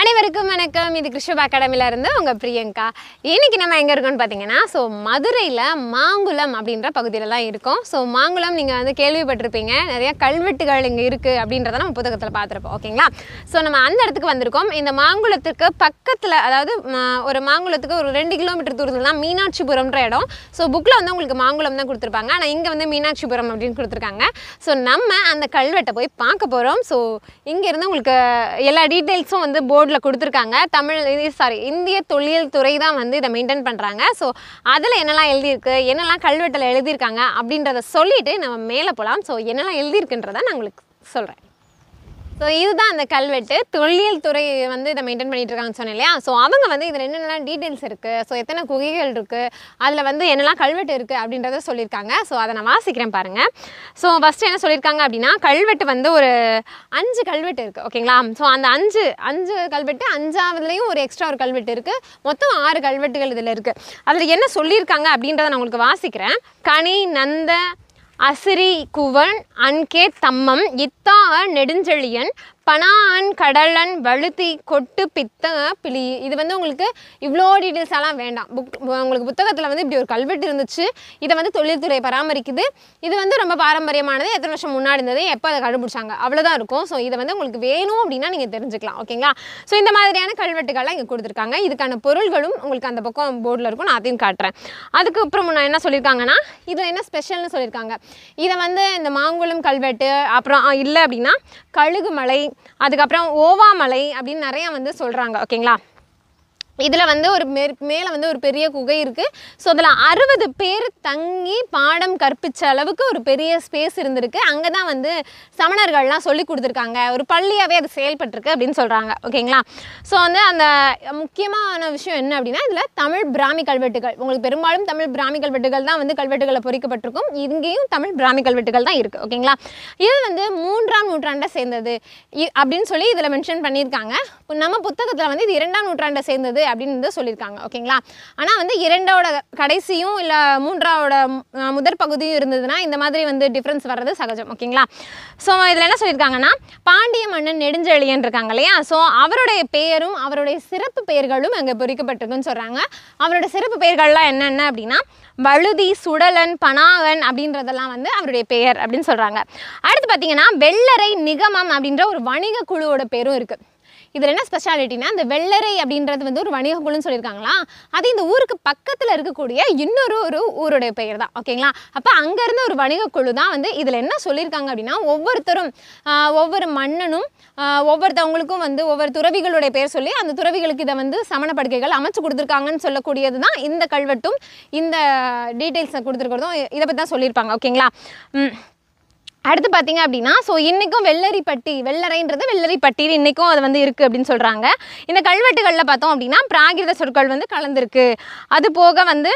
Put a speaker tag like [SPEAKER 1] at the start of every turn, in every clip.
[SPEAKER 1] அனைவருக்கும் வணக்கம் இது கிருஷ்ணபா அகாடமில இருந்து உங்க பிரியங்கா இன்னைக்கு நம்ம எங்க இருக்கோம்னு பார்த்தீங்கன்னா ஸோ மதுரையில் மாங்குளம் அப்படின்ற பகுதியில தான் இருக்கோம் ஸோ மாங்குளம் நீங்கள் வந்து கேள்விப்பட்டிருப்பீங்க நிறைய கல்வெட்டுகள் இங்கே இருக்குது அப்படின்றத நம்ம புத்தகத்தில் பார்த்துருப்போம் ஓகேங்களா ஸோ நம்ம அந்த இடத்துக்கு வந்திருக்கோம் இந்த மாங்குளத்துக்கு பக்கத்தில் அதாவது ம- ஒரு மாங்குளத்துக்கு ஒரு ரெண்டு கிலோமீட்டர் தூரத்தில் தான் மீனாட்சிபுரம்ன்ற இடம் ஸோ புக்கில் வந்து உங்களுக்கு மாங்குளம் தான் கொடுத்துருப்பாங்க ஆனால் இங்கே வந்து மீனாட்சிபுரம் அப்படின்னு கொடுத்துருக்காங்க ஸோ நம்ம அந்த கல்வெட்டை போய் பார்க்க போகிறோம் ஸோ இங்கேருந்து உங்களுக்கு எல்லா டீட்டெயில்ஸும் வந்து போர்டில் கொடுத்துருக்காங்க தமிழ் சாரி இந்திய தொழில் துறை தான் வந்து இதை மெயின்டைன் பண்ணுறாங்க ஸோ அதில் என்னெல்லாம் எழுதியிருக்கு என்னெல்லாம் கல்வெட்டில் எழுதியிருக்காங்க அப்படின்றத சொல்லிட்டு நம்ம மேலே போகலாம் ஸோ என்னெல்லாம் எழுதியிருக்குன்றதை நான் உங்களுக்கு சொல்கிறேன் ஸோ இதுதான் அந்த கல்வெட்டு தொல்லியல் துறை வந்து இதை மெயின்டைன் பண்ணிட்டு இருக்காங்கன்னு சொன்னேன் இல்லையா ஸோ அவங்க வந்து இதில் என்னென்னலாம் டீட்டெயில்ஸ் இருக்குது ஸோ எத்தனை குகைகள் இருக்குது அதில் வந்து என்னெல்லாம் கல்வெட்டு இருக்குது அப்படின்றத சொல்லியிருக்காங்க ஸோ அதை நான் வாசிக்கிறேன் பாருங்கள் ஸோ ஃபஸ்ட்டு என்ன சொல்லியிருக்காங்க அப்படின்னா கல்வெட்டு வந்து ஒரு அஞ்சு கல்வெட்டு இருக்குது ஓகேங்களா ஸோ அந்த அஞ்சு அஞ்சு கல்வெட்டு அஞ்சாவதுலேயும் ஒரு எக்ஸ்ட்ரா ஒரு கல்வெட்டு இருக்குது மொத்தம் ஆறு கல்வெட்டுகள் இதில் இருக்குது அதில் என்ன சொல்லியிருக்காங்க அப்படின்றத நான் உங்களுக்கு வாசிக்கிறேன் கனி நந்த அசிரி குவன் அன்கே தம்மம் இத்தா நெடுஞ்செழியன் பனான் கடலன் வழுத்தி கொட்டு பித்த பிளி இது வந்து உங்களுக்கு இவ்வளோ டீட்டெயில்ஸ் எல்லாம் வேண்டாம் புக் உங்களுக்கு புத்தகத்தில் வந்து இப்படி ஒரு கல்வெட்டு இருந்துச்சு இதை வந்து தொழில்துறை பராமரிக்குது இது வந்து ரொம்ப பாரம்பரியமானது எத்தனை வருஷம் முன்னாடி இருந்தது எப்போ அதை கண்டுபிடிச்சாங்க அவ்வளோதான் இருக்கும் ஸோ இதை வந்து உங்களுக்கு வேணும் அப்படின்னா நீங்கள் தெரிஞ்சுக்கலாம் ஓகேங்களா ஸோ இந்த மாதிரியான கல்வெட்டுகள்லாம் இங்கே கொடுத்துருக்காங்க இதுக்கான பொருள்களும் உங்களுக்கு அந்த பக்கம் போர்டில் இருக்கும் நான் அதையும் காட்டுறேன் அதுக்கப்புறம் நான் என்ன சொல்லியிருக்காங்கன்னா இதில் என்ன ஸ்பெஷல்னு சொல்லியிருக்காங்க இதை வந்து இந்த மாங்குளம் கல்வெட்டு அப்புறம் இல்லை அப்படின்னா கழுகு மலை அதுக்கப்புறம் ஓவா மலை அப்படின்னு நிறையா வந்து சொல்கிறாங்க ஓகேங்களா இதில் வந்து ஒரு மே மேலே வந்து ஒரு பெரிய குகை இருக்குது ஸோ அதில் அறுபது பேர் தங்கி பாடம் கற்பிச்ச அளவுக்கு ஒரு பெரிய ஸ்பேஸ் இருந்திருக்கு அங்கே தான் வந்து சமணர்கள்லாம் சொல்லி கொடுத்துருக்காங்க ஒரு பள்ளியாகவே அது செயல்பட்டிருக்கு அப்படின்னு சொல்கிறாங்க ஓகேங்களா ஸோ வந்து அந்த முக்கியமான விஷயம் என்ன அப்படின்னா இதில் தமிழ் பிராமி கல்வெட்டுகள் உங்களுக்கு பெரும்பாலும் தமிழ் பிராமி கல்வெட்டுகள் தான் வந்து கல்வெட்டுகளை பொறிக்கப்பட்டிருக்கும் இங்கேயும் தமிழ் பிராமி கல்வெட்டுகள் தான் இருக்குது ஓகேங்களா இது வந்து மூன்றாம் நூற்றாண்டை சேர்ந்தது இ- அப்படின்னு சொல்லி இதில் மென்ஷன் பண்ணியிருக்காங்க இப்போ நம்ம புத்தகத்தில் வந்து இது இரண்டாம் நூற்றாண்டை சேர்ந்தது அப்படின்னு வந்து சொல்லியிருக்காங்க ஓகேங்களா ஆனால் வந்து இரண்டோட கடைசியும் இல்லை மூன்றாவோட அஹ், முதற் பகுதியும் இருந்ததுன்னா இந்த மாதிரி வந்து டிஃப்ரென்ஸ் வர்றது சகஜம் ஓகேங்களா ஸோ இதில் என்ன சொல்லியிருக்காங்கன்னா பாண்டிய மன்னன் நெடுஞ்செழியன் இருக்காங்க இல்லையா ஸோ அவருடைய பெயரும் அவருடைய சிறப்பு பெயர்களும் அங்கே பொறிக்கப்பட்டிருக்குன்னு சொல்கிறாங்க அவரோட சிறப்பு பெயர்கள்லாம் என்னென்ன அப்படின்னா வழுதி சுடலன் பனாகன் அப்படின்றதெல்லாம் வந்து அவருடைய பெயர் அப்படின்னு சொல்கிறாங்க அடுத்து பார்த்தீங்கன்னா வெள்ளரை நிகமம் அப்படின்ற ஒரு வணிக குழுவோட பேரும் இருக்குது இதில் என்ன ஸ்பெஷாலிட்டினா இந்த வெள்ளரை அப்படின்றது வந்து ஒரு வணிக குழுன்னு சொல்லியிருக்காங்களா அது இந்த ஊருக்கு பக்கத்தில் இருக்கக்கூடிய இன்னொரு ஒரு ஊருடைய பெயர் தான் ஓகேங்களா அப்போ அங்கேருந்து ஒரு வணிக குழு தான் வந்து இதில் என்ன சொல்லியிருக்காங்க அப்படின்னா ஒவ்வொருத்தரும் ஆஹ், ஒவ்வொரு மன்னனும் ஆஹ், ஒவ்வொருத்தவங்களுக்கும் வந்து ஒவ்வொரு துறவிகளுடைய பெயர் சொல்லி அந்த துறவிகளுக்கு இதை வந்து சமண படுக்கைகள் அமைச்சு கொடுத்துருக்காங்கன்னு சொல்லக்கூடியது தான் இந்த கல்வெட்டும் இந்த டீட்டெயில்ஸை கொடுத்துருக்கிறதும் இதை பற்றி தான் சொல்லியிருப்பாங்க ஓகேங்களா ம் அடுத்து பார்த்தீங்க அப்படின்னா ஸோ இன்றைக்கும் வெள்ளரிப்பட்டி வெள்ளரைன்றது வெள்ளரிப்பட்டி இன்றைக்கும் அது வந்து இருக்குது அப்படின்னு சொல்கிறாங்க இந்த கல்வெட்டுகளில் பார்த்தோம் அப்படின்னா பிராகிருத சொற்கள் வந்து கலந்துருக்கு அது போக வந்து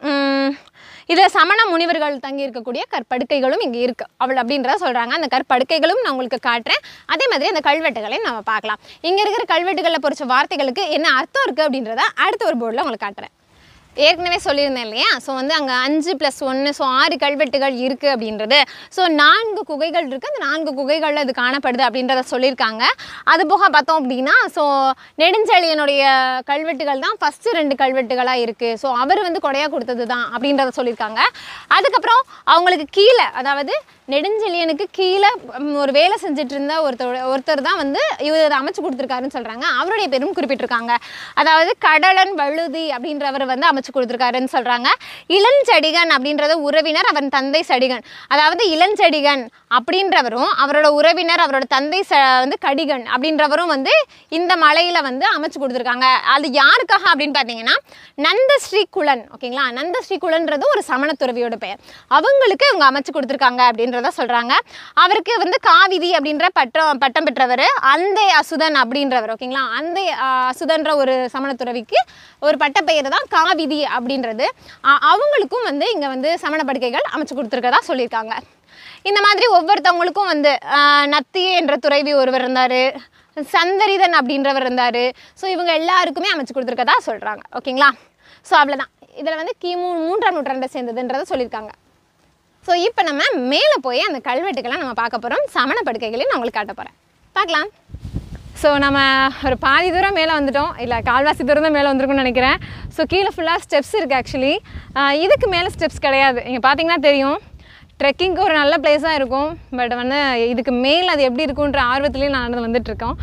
[SPEAKER 1] இதில் சமண முனிவர்கள் தங்கி இருக்கக்கூடிய கற்படுக்கைகளும் இங்கே இருக்குது அவள் அப்படின்றத சொல்கிறாங்க அந்த கற்படுக்கைகளும் நான் உங்களுக்கு காட்டுறேன் அதே மாதிரி அந்த கல்வெட்டுகளையும் நம்ம பார்க்கலாம் இங்கே இருக்கிற கல்வெட்டுகளில் பொறிச்ச வார்த்தைகளுக்கு என்ன அர்த்தம் இருக்குது அப்படின்றத அடுத்த ஒரு போர்டில் உங்களுக்கு காட்டுறேன் ஏற்கனவே சொல்லியிருந்தேன் இல்லையா ஸோ வந்து அங்கே அஞ்சு ப்ளஸ் ஒன்று ஸோ ஆறு கல்வெட்டுகள் இருக்குது அப்படின்றது ஸோ நான்கு குகைகள் இருக்குது அந்த நான்கு குகைகளில் இது காணப்படுது அப்படின்றத சொல்லியிருக்காங்க அது போக பார்த்தோம் அப்படின்னா ஸோ நெடுஞ்செழியனுடைய கல்வெட்டுகள் தான் ஃபஸ்ட்டு ரெண்டு கல்வெட்டுகளாக இருக்குது ஸோ அவர் வந்து கொடையாக கொடுத்தது தான் அப்படின்றத சொல்லியிருக்காங்க அதுக்கப்புறம் அவங்களுக்கு கீழே அதாவது நெடுஞ்செழியனுக்கு கீழே ம், ஒரு வேலை செஞ்சுட்டு இருந்த ஒருத்தர் ஒருத்தர் தான் வந்து இவர் இதை அமைச்சு கொடுத்துருக்காருன்னு சொல்கிறாங்க அவருடைய பேரும் குறிப்பிட்டிருக்காங்க அதாவது கடலன் வழுதி அப்படின்றவர் வந்து அமைச்சு கொடுத்துருக்காருன்னு சொல்கிறாங்க இளஞ்செடிகன் அப்படின்றது உறவினர் அவன் தந்தை சடிகன் அதாவது இளஞ்செடிகன் அப்படின்றவரும் அவரோட உறவினர் அவரோட தந்தை ச வந்து கடிகன் அப்படின்றவரும் வந்து இந்த மலையில் வந்து அமைச்சு கொடுத்துருக்காங்க அது யாருக்காக அப்படின்னு பார்த்தீங்கன்னா நந்தஸ்ரீ குலன் ஓகேங்களா நந்தஸ்ரீ குலன்றது ஒரு சமண துறவியோட பெயர் அவங்களுக்கு இவங்க அமைச்சு கொடுத்துருக்காங்க அப்படின்றத சொல்கிறாங்க அவருக்கு வந்து காவிதி அப்படின்ற பட்டம் பட்டம் பெற்றவர் அந்தை அசுதன் அப்படின்றவர் ஓகேங்களா அந்தை அஹ், அசுதன்ற ஒரு சமண துறவிக்கு ஒரு பட்டப்பெயர் தான் காவிதி அப்படின்றது அ- அவங்களுக்கும் வந்து இங்கே வந்து சமண படுக்கைகள் அமைச்சு கொடுத்துருக்கதா சொல்லியிருக்காங்க இந்த மாதிரி ஒவ்வொருத்தவங்களுக்கும் வந்து ஆஹ், நத்தி என்ற துறைவி ஒருவர் இருந்தார் சந்தரிதன் அப்படின்றவர் இருந்தார் ஸோ இவங்க எல்லாருக்குமே அமைச்சு கொடுத்துருக்கதா சொல்கிறாங்க ஓகேங்களா ஸோ அவ்வளோதான் இதில் வந்து கிமு மூன்றாம் நூற்றாண்டை சேர்ந்ததுன்றதை சொல்லியிருக்காங்க ஸோ இப்போ நம்ம மேலே போய் அந்த கல்வெட்டுக்கெல்லாம் நம்ம பார்க்க போகிறோம் சமண படுக்கைகளையும் நான் உங்களுக்கு காட்ட போகிறேன் பார்க்கலாம் ஸோ நம்ம ஒரு பாதி தூரம் மேலே வந்துட்டோம் இல்லை கால்வாசி தூரம் தான் மேலே வந்திருக்கும்னு நினைக்கிறேன் ஸோ கீழே ஃபுல்லாக ஸ்டெப்ஸ் இருக்குது ஆக்சுவலி இதுக்கு மேலே ஸ்டெப்ஸ் கிடையாது இங்கே பார்த்தீங்கன்னா தெரியும் ட்ரெக்கிங்க்கு ஒரு நல்ல பிளேஸாக இருக்கும் பட் வந்து இதுக்கு மேல் அது எப்படி இருக்குன்ற ஆர்வத்துலேயே நான் நடந்து வந்துட்டுருக்கோம்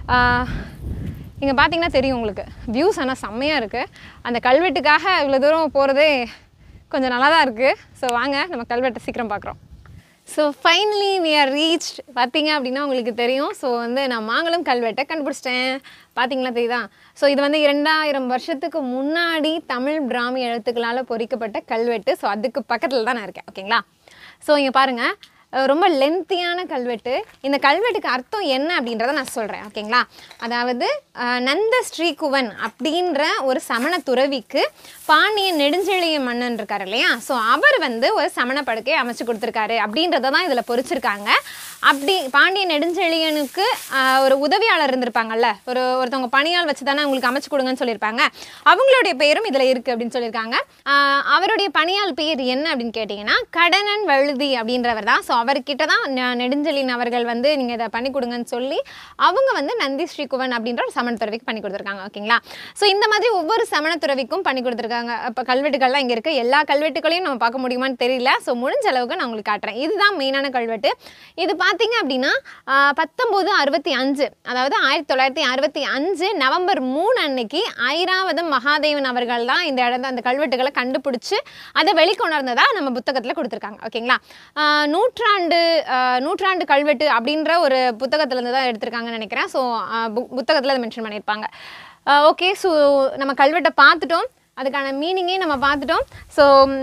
[SPEAKER 1] இங்கே பார்த்தீங்கன்னா தெரியும் உங்களுக்கு வியூஸ் ஆனால் செம்மையாக இருக்குது அந்த கல்வெட்டுக்காக இவ்வளோ தூரம் போகிறதே கொஞ்சம் நல்லா தான் இருக்குது ஸோ வாங்க நம்ம கல்வெட்டை சீக்கிரம் பார்க்குறோம் so finally we are reached பார்த்தீங்க அப்படின்னா உங்களுக்கு தெரியும் ஸோ வந்து நான் மாங்கலம் கல்வெட்டை கண்டுபிடிச்சிட்டேன் பார்த்தீங்களா தெரியுதா ஸோ இது வந்து இரண்டாயிரம் வருஷத்துக்கு முன்னாடி தமிழ் பிராமி எழுத்துக்களால் பொறிக்கப்பட்ட கல்வெட்டு ஸோ அதுக்கு பக்கத்தில் தான் நான் இருக்கேன் ஓகேங்களா ஸோ இங்கே பாருங்கள் அஹ் ரொம்ப லென்த்தியான கல்வெட்டு இந்த கல்வெட்டுக்கு அர்த்தம் என்ன அப்படின்றத நான் சொல்கிறேன் ஓகேங்களா அதாவது அஹ், நந்த ஸ்ரீகுவன் அப்படின்ற ஒரு சமண துறவிக்கு பாண்டிய நெடுஞ்செழிய மன்னன் இருக்கார் இல்லையா ஸோ அவர் வந்து ஒரு சமண படுக்கையை அமைச்சு கொடுத்துருக்காரு அப்படின்றத தான் இதில் பொறிச்சிருக்காங்க அப்படி பாண்டிய நெடுஞ்செழியனுக்கு அஹ், ஒரு உதவியாளர் இருந்திருப்பாங்கல்ல ஒரு ஒருத்தவங்க பணியாள் வச்சு தானே உங்களுக்கு அமைச்சு கொடுங்கன்னு சொல்லியிருப்பாங்க அவங்களுடைய பேரும் இதில் இருக்குது அப்படின்னு சொல்லியிருக்காங்க அஹ், அவருடைய பணியாள் பேர் என்ன அப்படின்னு கேட்டிங்கன்னா கடனன் வழுதி அப்படின்றவர் தான் ஸோ அவர்கிட்ட தான் நெ- நெடுஞ்செழியன் அவர்கள் வந்து நீங்கள் இதை பண்ணி கொடுங்கன்னு சொல்லி அவங்க வந்து நந்தி ஸ்ரீகுவன் அப்படின்ற ஒரு சமண துறவிக்கு பண்ணி கொடுத்துருக்காங்க ஓகேங்களா ஸோ இந்த மாதிரி ஒவ்வொரு சமண துறவிக்கும் பண்ணி கொடுத்துருக்காங்க இப்போ கல்வெட்டுகள்லாம் இங்கே இருக்குது எல்லா கல்வெட்டுகளையும் நம்ம பார்க்க முடியுமான்னு தெரியல ஸோ முடிஞ்ச அளவுக்கு நான் உங்களுக்கு காட்டுறேன் இதுதான் மெயினான கல்வெட்டு இது பார்த்தீங்க அப்படின்னா பத்தொம்போது அறுபத்தி அஞ்சு அதாவது ஆயிரத்தி தொள்ளாயிரத்தி அறுபத்தி அஞ்சு நவம்பர் மூணு அன்னைக்கு ஐராவதம் மகாதேவன் அவர்கள் தான் இந்த இடத்த அந்த கல்வெட்டுகளை கண்டுபிடிச்சு அதை வெளிக்கொணர்ந்ததா நம்ம புத்தகத்தில் கொடுத்துருக்காங்க ஓகேங்களா ஆஹ் நூற்றாண்டு ஆஹ் நூற்றாண்டு கல்வெட்டு அப்படின்ற ஒரு புத்தகத்துலேருந்து தான் எடுத்திருக்காங்கன்னு நினைக்கிறேன் ஸோ புத்தகத்தில் அதை மென்ஷன் பண்ணியிருப்பாங்க ஓகே ஸோ நம்ம கல்வெட்டை பார்த்துட்டோம் அதுக்கான மீனிங்கே நம்ம பார்த்துட்டோம் ஸோ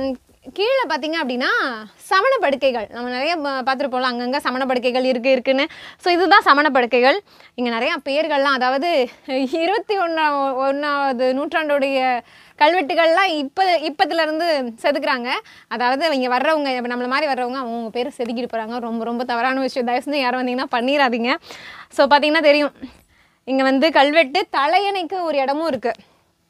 [SPEAKER 1] கீழே பார்த்தீங்க அப்படின்னா சமண படுக்கைகள் நம்ம நிறைய ப- பார்த்துருப்போம்ல அங்கங்கே சமண படுக்கைகள் இருக்குது இருக்குன்னு ஸோ இதுதான் சமண படுக்கைகள் இங்கே நிறையா பேர்கள்லாம் அதாவது இருபத்தி ஒன்றாம் ஒன்றாவது நூற்றாண்டுடைய கல்வெட்டுகள்லாம் இப்போ இப்பத்துலேருந்து செதுக்குறாங்க அதாவது இங்கே வர்றவங்க இப்போ நம்மள மாதிரி வர்றவங்க அவங்க பேர் செதுக்கிட்டு போகிறாங்க ரொம்ப ரொம்ப தவறான விஷயம் தயவு செஞ்சு யாரும் வந்தீங்கன்னா பண்ணிடாதீங்க ஸோ பார்த்தீங்கன்னா தெரியும் இங்கே வந்து கல்வெட்டு தலையணைக்கு ஒரு இடமும் இருக்குது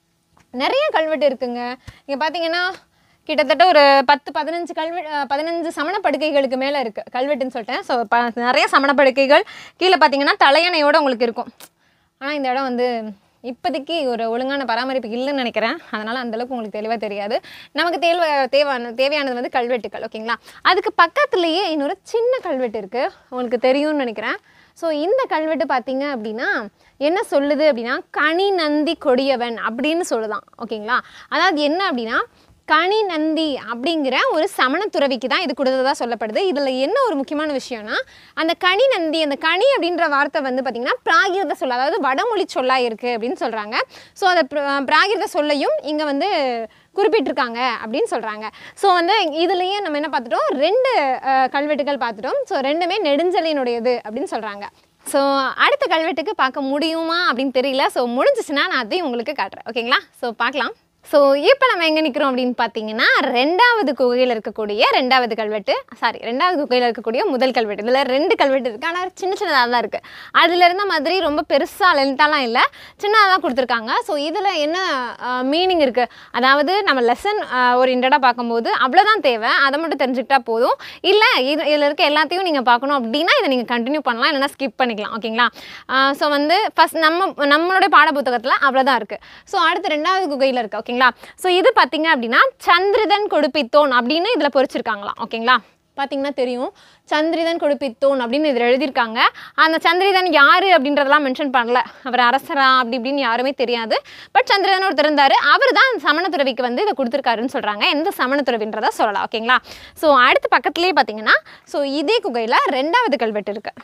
[SPEAKER 1] நிறைய கல்வெட்டு இருக்குங்க இங்கே பார்த்தீங்கன்னா கிட்டத்தட்ட ஒரு பத்து பதினஞ்சு கல்வெ அஹ் பதினஞ்சு சமண படுக்கைகளுக்கு மேலே இருக்குது கல்வெட்டுன்னு சொல்லிட்டேன் ஸோ ப நிறைய சமண படுக்கைகள் கீழே பார்த்தீங்கன்னா தலையணையோடு உங்களுக்கு இருக்கும் ஆனால் இந்த இடம் வந்து இப்போதைக்கு ஒரு ஒழுங்கான பராமரிப்பு இல்லைன்னு நினைக்கிறேன் அதனால் அந்தளவுக்கு உங்களுக்கு தெளிவாக தெரியாது நமக்கு தேவை தேவையான தேவையானது வந்து கல்வெட்டுகள் ஓகேங்களா அதுக்கு பக்கத்துலேயே இன்னொரு சின்ன கல்வெட்டு இருக்குது உங்களுக்கு தெரியும்னு நினைக்கிறேன் ஸோ இந்த கல்வெட்டு பார்த்தீங்க அப்படின்னா என்ன சொல்லுது அப்படின்னா கனி நந்தி கொடியவன் அப்படின்னு சொல்லுதான் ஓகேங்களா அதாவது என்ன அப்படின்னா கனி நந்தி அப்படிங்கிற ஒரு சமண துறவிக்கு தான் இது கொடுத்ததா சொல்லப்படுது இதில் என்ன ஒரு முக்கியமான விஷயம்னா அந்த கனி நந்தி அந்த கனி அப்படின்ற வார்த்தை வந்து பார்த்திங்கன்னா பிராகிருத சொல் அதாவது வடமொழி சொல்லா இருக்குது அப்படின்னு சொல்கிறாங்க ஸோ அந்த பிர- பிராகிருத சொல்லையும் இங்கே வந்து குறிப்பிட்டிருக்காங்க அப்படின்னு சொல்கிறாங்க ஸோ வந்து இதுலேயே நம்ம என்ன பார்த்துட்டோம் ரெண்டு அஹ், கல்வெட்டுகள் பார்த்துட்டோம் ஸோ ரெண்டுமே நெடுஞ்சலினுடையது அப்படின்னு சொல்கிறாங்க ஸோ அடுத்த கல்வெட்டுக்கு பார்க்க முடியுமா அப்படின்னு தெரியல ஸோ முடிஞ்சிச்சுன்னா நான் அதையும் உங்களுக்கு காட்டுறேன் ஓகேங்களா ஸோ பார்க்கலாம் ஸோ இப்போ நம்ம எங்கே நிற்கிறோம் அப்படின்னு பார்த்தீங்கன்னா ரெண்டாவது குகையில் இருக்கக்கூடிய ரெண்டாவது கல்வெட்டு சாரி ரெண்டாவது குகையில் இருக்கக்கூடிய முதல் கல்வெட்டு இதில் ரெண்டு கல்வெட்டு இருக்குது ஆனால் சின்ன சின்னதாக தான் இருக்குது அதில் இருந்த மாதிரி ரொம்ப பெருசாக லென்த்தாலாம் இல்லை சின்னதாக தான் கொடுத்துருக்காங்க ஸோ இதில் என்ன மீனிங் இருக்குது அதாவது நம்ம லெசன் ஓரியன்டாக பார்க்கும்போது அவ்வளோதான் தேவை அதை மட்டும் தெரிஞ்சுக்கிட்டா போதும் இல்லை இது இதில் இருக்க எல்லாத்தையும் நீங்கள் பார்க்கணும் அப்படின்னா இதை நீங்கள் கண்டினியூ பண்ணலாம் இல்லைனா ஸ்கிப் பண்ணிக்கலாம் ஓகேங்களா ஸோ வந்து ஃபஸ்ட் நம்ம நம்மளுடைய பாட புத்தகத்தில் அவ்வளோதான் இருக்குது ஸோ அடுத்து ரெண்டாவது குகையில் இருக்குது ஓகேங்களா ஸோ இது பார்த்தீங்க அப்படின்னா சந்திரதன் கொடுப்பித்தோன் அப்படின்னு இதில் பொறிச்சிருக்காங்களாம் ஓகேங்களா பார்த்தீங்கன்னா தெரியும் சந்திரிதன் கொடுப்பித்தோன் அப்படின்னு இதில் எழுதியிருக்காங்க அந்த சந்திரிதன் யார் அப்படின்றதெல்லாம் மென்ஷன் பண்ணல அவர் அரசரா அப்படி இப்படின்னு யாருமே தெரியாது பட் சந்திரதன் ஒருத்தர் இருந்தார் அவர் தான் சமண துறவிக்கு வந்து இதை கொடுத்துருக்காருன்னு சொல்கிறாங்க எந்த சமண துறவின்றதை சொல்லலாம் ஓகேங்களா ஸோ அடுத்து பக்கத்துலேயே பார்த்தீங்கன்னா ஸோ இதே குகையில் ரெண்டாவது கல்வெட்டு இருக்குது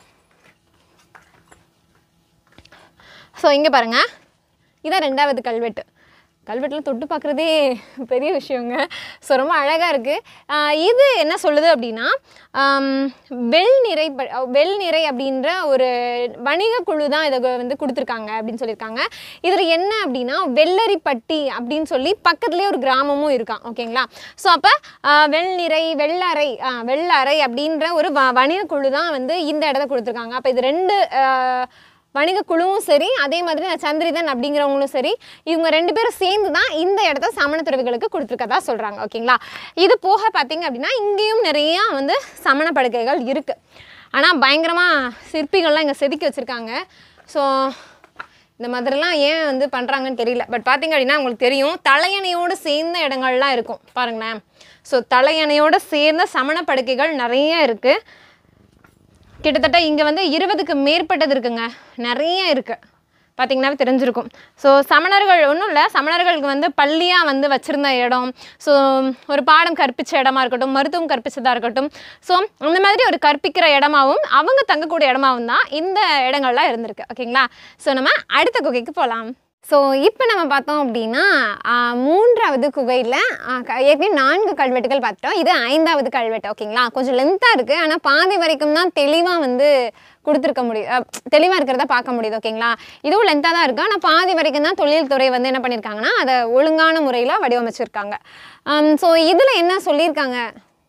[SPEAKER 1] ஸோ இங்கே பாருங்கள் இதான் ரெண்டாவது கல்வெட்டு கல்வெட்டில் தொட்டு பார்க்குறதே பெரிய விஷயங்க ஸோ ரொம்ப அழகாக இருக்குது இது என்ன சொல்லுது அப்படின்னா ஆம், வெள் நிறை ப- வெள் நிறை அப்படின்ற ஒரு வணிக குழு தான் இதை வந்து கொடுத்துருக்காங்க அப்படின்னு சொல்லியிருக்காங்க இதில் என்ன அப்படின்னா வெள்ளரிப்பட்டி அப்படின்னு சொல்லி பக்கத்துலேயே ஒரு கிராமமும் இருக்கான் ஓகேங்களா ஸோ அப்போ வெள்நிறை வெள்ளறை ஆ, வெள்ளறை அப்படின்ற ஒரு வ வணிக குழு தான் வந்து இந்த இடத்த கொடுத்துருக்காங்க அப்போ இது ரெண்டு ஆ, வணிக குழுவும் சரி அதே மாதிரி அந்த சந்திரிதன் அப்படிங்கிறவங்களும் சரி இவங்க ரெண்டு பேரும் சேர்ந்து தான் இந்த இடத்த சமண துறவிகளுக்கு கொடுத்துருக்கதா சொல்கிறாங்க ஓகேங்களா இது போக பார்த்தீங்க அப்படின்னா இங்கேயும் நிறையா வந்து சமண படுக்கைகள் இருக்குது ஆனால் பயங்கரமாக சிற்பிகள்லாம் இங்கே செதுக்கி வச்சுருக்காங்க ஸோ இந்த மாதிரிலாம் ஏன் வந்து பண்ணுறாங்கன்னு தெரியல பட் பார்த்தீங்க அப்படின்னா உங்களுக்கு தெரியும் தலையணையோடு சேர்ந்த இடங்கள்லாம் இருக்கும் பாருங்களேன் ஸோ தலையணையோடு சேர்ந்த சமண படுக்கைகள் நிறைய இருக்குது கிட்டத்தட்ட இங்கே வந்து இருபதுக்கு மேற்பட்டது இருக்குங்க நிறைய இருக்குது பார்த்தீங்கன்னா தெரிஞ்சிருக்கும் ஸோ சமணர்கள் ஒன்றும் இல்லை சமணர்களுக்கு வந்து பள்ளியாக வந்து வச்சுருந்த இடம் ஸோ ஒரு பாடம் கற்பித்த இடமா இருக்கட்டும் மருத்துவம் கற்பிச்சதாக இருக்கட்டும் ஸோ அந்த மாதிரி ஒரு கற்பிக்கிற இடமாவும் அவங்க தங்கக்கூடிய இடமாவும் தான் இந்த இடங்கள்லாம் இருந்திருக்கு ஓகேங்களா ஸோ நம்ம அடுத்த குகைக்கு போகலாம் ஸோ இப்போ நம்ம பார்த்தோம் அப்படின்னா ஆ, மூன்றாவது குகையில் ஏற்கனவே நான்கு கல்வெட்டுகள் பார்த்துட்டோம் இது ஐந்தாவது கல்வெட்டு ஓகேங்களா கொஞ்சம் லென்த்தாக இருக்குது ஆனால் பாதி வரைக்கும் தான் தெளிவாக வந்து கொடுத்துருக்க முடியும் தெளிவாக இருக்கிறத பார்க்க முடியுது ஓகேங்களா இதுவும் லென்த்தாக தான் இருக்குது ஆனால் பாதி வரைக்கும் தான் தொழில்துறை வந்து என்ன பண்ணியிருக்காங்கன்னா அதை ஒழுங்கான முறையில் வடிவமைச்சிருக்காங்க ஸோ இதில் என்ன சொல்லியிருக்காங்க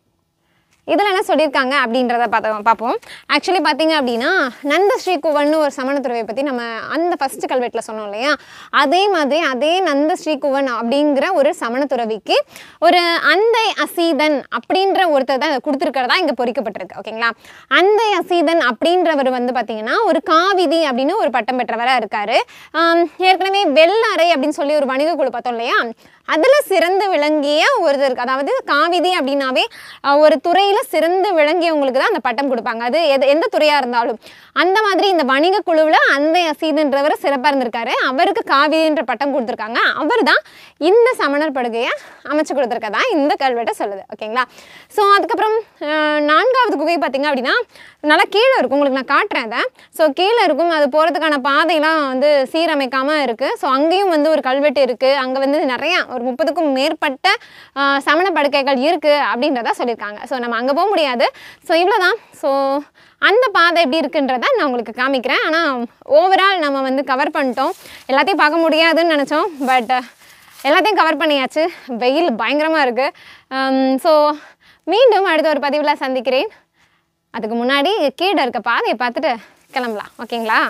[SPEAKER 1] இதில் என்ன சொல்லியிருக்காங்க அப்படின்றத பார்த்து பார்ப்போம் ஆக்சுவலி பார்த்தீங்க அப்படின்னா நந்த ஸ்ரீகுவன் ஒரு சமணத்துறவை பற்றி நம்ம அந்த ஃபஸ்ட்டு கல்வெட்டில் சொன்னோம் இல்லையா அதே மாதிரி அதே நந்த ஸ்ரீகுவன் அப்படிங்கிற ஒரு சமணத்துறவிக்கு ஒரு அந்தை அசீதன் அப்படின்ற ஒருத்தர் தான் இதை கொடுத்துருக்கிறதா இங்கே பொறிக்கப்பட்டிருக்கு ஓகேங்களா அந்தை அசீதன் அப்படின்றவர் வந்து பார்த்தீங்கன்னா ஒரு காவிதி அப்படின்னு ஒரு பட்டம் பெற்றவராக இருக்கார் ஏற்கனவே வெள்ளறை அப்படின்னு சொல்லி ஒரு வணிக குழு பார்த்தோம் இல்லையா அதில் சிறந்து விளங்கிய ஒருத்தருக்கு அதாவது காவிதி அப்படின்னாவே அஹ், ஒரு துறையில் சிறந்து விளங்கியவங்களுக்கு தான் அந்த பட்டம் கொடுப்பாங்க அது எது எந்த துறையாக இருந்தாலும் அந்த மாதிரி இந்த வணிக குழுவில் அந்த அசீதுன்றவர் சிறப்பாக இருந்திருக்காரு அவருக்கு காவிதின்ற பட்டம் கொடுத்துருக்காங்க அவர் தான் இந்த சமணர் படுகையை அமைச்சு கொடுத்துருக்கதா இந்த கல்வெட்டை சொல்லுது ஓகேங்களா ஸோ அதுக்கப்புறம் அஹ், நான்காவது குகை பார்த்தீங்க அப்படின்னா நல்லா கீழே இருக்கும் உங்களுக்கு நான் காட்டுறேன் அதை ஸோ கீழே இருக்கும் அது போகிறதுக்கான பாதையெல்லாம் வந்து சீரமைக்காமல் இருக்குது ஸோ அங்கேயும் வந்து ஒரு கல்வெட்டு இருக்குது அங்கே வந்து நிறையா ஒரு முப்பதுக்கும் மேற்பட்ட ஆஹ், சமண படுக்கைகள் இருக்குது அப்படின்றத சொல்லியிருக்காங்க ஸோ நம்ம அங்கே போக முடியாது ஸோ இவ்வளோதான் ஸோ அந்த பாதை எப்படி இருக்குன்றத நான் உங்களுக்கு காமிக்கிறேன் ஆனால் ஓவரால் நம்ம வந்து கவர் பண்ணிட்டோம் எல்லாத்தையும் பார்க்க முடியாதுன்னு நினச்சோம் பட் எல்லாத்தையும் கவர் பண்ணியாச்சு வெயில் பயங்கரமாக இருக்குது ஸோ மீண்டும் அடுத்த ஒரு பதிவில் சந்திக்கிறேன் அதுக்கு முன்னாடி கீழே இருக்க பாதையை பார்த்துட்டு கிளம்பலாம் ஓகேங்களா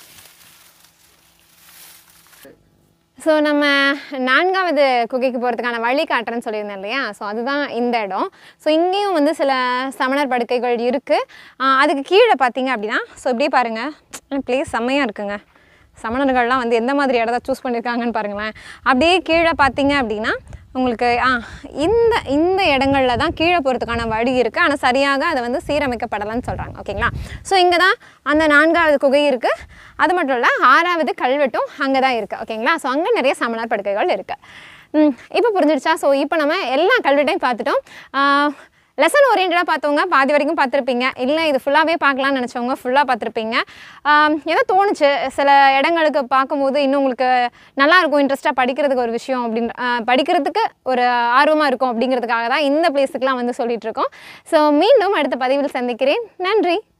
[SPEAKER 1] ஸோ நம்ம நான்காவது குகைக்கு போகிறதுக்கான வழி காட்டுறேன்னு சொல்லியிருந்தேன் இல்லையா ஸோ அதுதான் இந்த இடம் ஸோ இங்கேயும் வந்து சில சமணர் படுக்கைகள் இருக்குது அதுக்கு கீழே பார்த்தீங்க அப்படின்னா ஸோ இப்படியே பாருங்கள் ப்ளேஸ் செம்மையாக இருக்குங்க சமணர்கள்லாம் வந்து எந்த மாதிரி இடத்த சூஸ் பண்ணியிருக்காங்கன்னு பாருங்களேன் அப்படியே கீழே பார்த்தீங்க அப்படின்னா உங்களுக்கு ஆ இந்த இந்த இடங்கள்ல தான் கீழே போகிறதுக்கான வழி இருக்குது ஆனால் சரியாக அதை வந்து சீரமைக்கப்படலைன்னு சொல்கிறாங்க ஓகேங்களா ஸோ இங்கே தான் அந்த நான்காவது குகை இருக்குது அது மட்டும் இல்லை ஆறாவது கல்வெட்டும் அங்கே தான் இருக்குது ஓகேங்களா ஸோ அங்கே நிறைய சமணர் படுக்கைகள் இருக்குது இப்போ புரிஞ்சிடுச்சா ஸோ இப்போ நம்ம எல்லா கல்வெட்டையும் பார்த்துட்டோம் லெசன் ஓரியன்டாக பார்த்தவங்க பாதி வரைக்கும் பார்த்துருப்பீங்க இல்லை இது ஃபுல்லாகவே பார்க்கலாம்னு நினச்சவங்க ஃபுல்லாக பார்த்துருப்பீங்க ஆம், ஏதோ தோணுச்சு சில இடங்களுக்கு பார்க்கும்போது இன்னும் உங்களுக்கு நல்லா இருக்கும் இன்ட்ரெஸ்ட்டாக படிக்கிறதுக்கு ஒரு விஷயம் அப்படின்ற ஆ, படிக்கிறதுக்கு ஒரு ஆர்வமாக இருக்கும் அப்படிங்கிறதுக்காக தான் இந்த பிளேஸுக்கெலாம் வந்து சொல்லிட்டு இருக்கோம் ஸோ மீண்டும் அடுத்த பதிவில் சந்திக்கிறேன் நன்றி